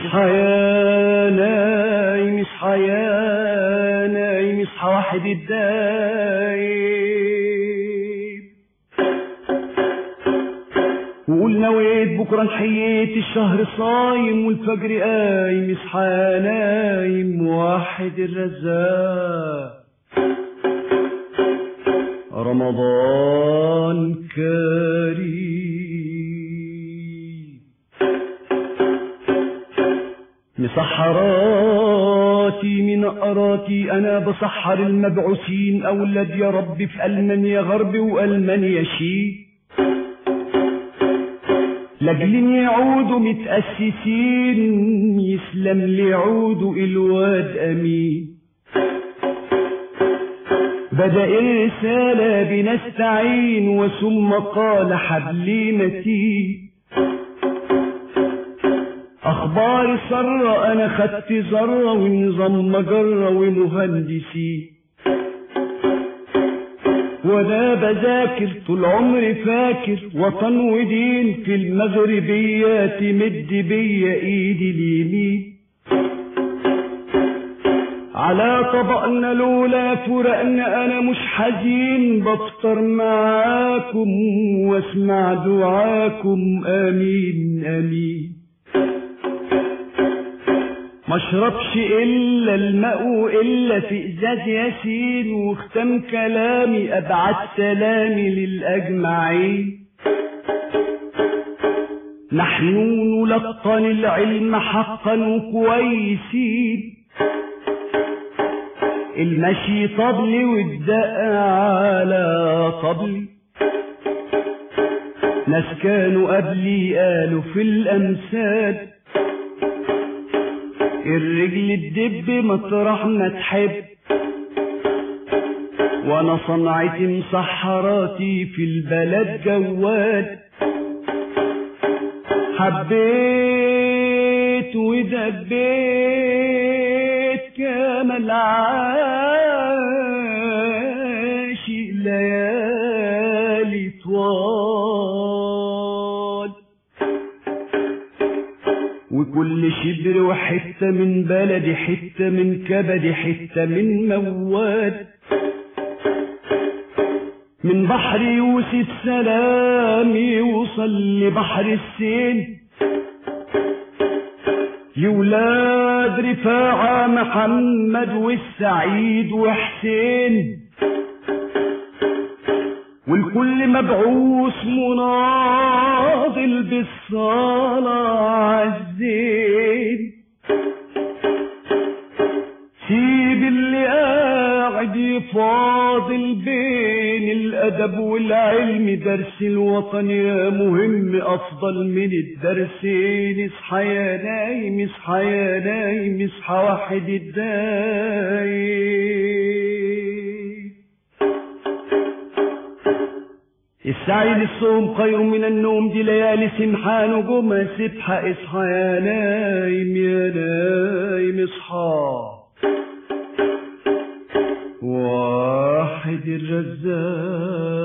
اصحى يا نايم اصحى يا نايم اصحى واحد الدايم وقول نويت بكره نحييت الشهر صايم والفجر قايم اصحى يا نايم واحد الرزاق رمضان كريم مسحراتي من قراتي انا بسحر المبعوثين اولاد يا رب في المانيا غرب والمانيا شيء لاجل يعودوا متأسسين يسلم ليعودوا الواد امين بدأ الرسالة بنستعين وثم قال حبلي متين أخبار سرة أنا خدت ذرة ونظام مجرة ومهندسين وأنا بذاكر طول عمري فاكر وطن ودين في المغربية تمد بيا إيدي اليمين على طبقنا لولا فرقنا انا مش حزين بفطر معاكم واسمع دعاكم امين امين مشربش الا الماء الا في ازاز ياسين واختم كلامي ابعت سلامي للاجمعين نحن نلقن العلم حقا وكويسين المشي طبلي والدق على طبلي ناس كانوا قبلي قالوا في الأمثال الرجل الدب مطرح ما تحب وانا صنعتي مسحراتي في البلد جوال حبيت ودبيت كما العاشق ليالي طوال وكل شبر وحتة من بلدي حتة من كبدي حتة من موال من بحر يوسف سلام يوصل لبحر السين يولاد رفاعة محمد والسعيد وحسين والكل مبعوث مناضل بالصلاة عالزين سيب اللي قاعد يفاضل بين الأدب والعلم درس الوطن يا مهم أفضل من الدرسين اصحى يا نايم اصحى يا نايم اصحى واحد الدايم السعي للصوم خير من النوم دي ليالي سمحة نجومها سبحة اصحى يا نايم يا نايم اصحى واحد الرزاق